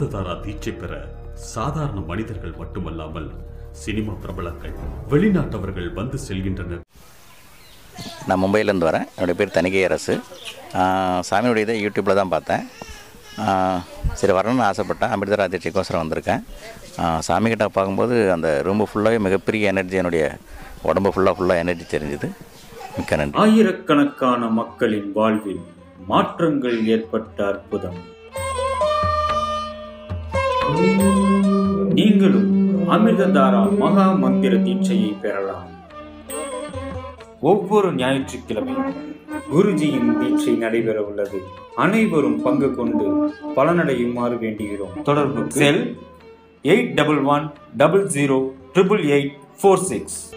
அமிர்ததாரா தீட்சை பெற சாதாரண மனிதர்கள் மட்டுமல்லாமல் சினிமா பிரபலங்கள் வெளிநாட்டவர்கள் வந்து செல்கின்றனர் நான் மும்பையிலேருந்து வரேன் என்னுடைய பேர் தணிகை அரசு ஆஹ் சாமியுடைய இதை யூடியூப்பில் தான் பார்த்தேன் ஆஹ் சரி வரணும்னு ஆசைப்பட்டேன் அமிர்தரா தீட்சைக்கோசரம் வந்திருக்கேன் ஆஹ் சாமிகிட்ட பார்க்கும்போது அந்த ரூம்பு ஃபுல்லாகவே மிகப்பெரிய எனர்ஜி என்னுடைய உடம்பு ஃபுல்லாக ஃபுல்லாக எனர்ஜி தெரிஞ்சுது மிக்க நன்றி ஆயிரக்கணக்கான மக்களின் வாழ்வில் மாற்றங்கள் ஏற்பட்ட அற்புதம் நீங்களும் அமிர்ததாரா மகா மந்திர தீட்சையை பெறலாம் ஒவ்வொரு ஞாயிற்றுக்கிழமையும் குருஜியின் தீட்சை நடைபெற உள்ளது அனைவரும் பங்கு கொண்டு பலனடையுமாறு வேண்டுகிறோம் தொடர்பு cell eight double one double zero triple eight four six